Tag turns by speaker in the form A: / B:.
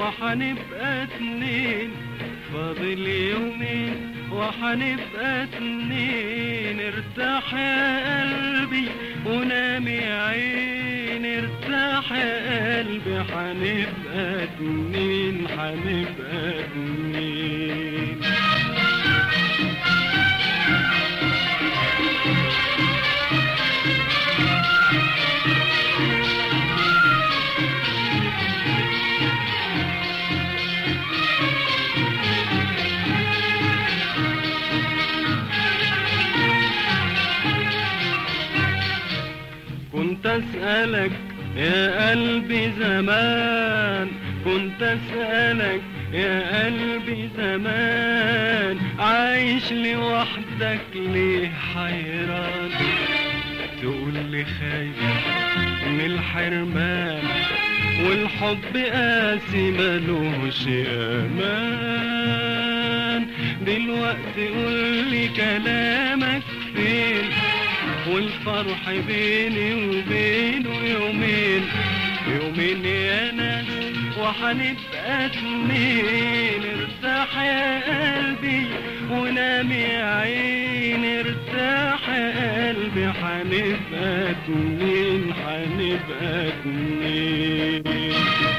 A: وحنبقى اتنين فاضل يومين وحنبقى اتنين ارتاح يا قلبي ونام يا عين ارتاح يا قلبي حنبقى اتنين حنبقى اتنين كنت أسألك يا قلبي زمان كنت أسألك يا قلبي زمان عايش لوحدك ليه حيران تقول لي خايف من الحرمان والحب قاسي ملوش امان دلوقتي قول لي كلامك فين والفرح بيني وبينه يومين يومين يا ناس وحنبقى اتنين ارتاح يا قلبي ونام يا عين ارتاح يا قلبي حنبقى اتنين حنبقى اتنين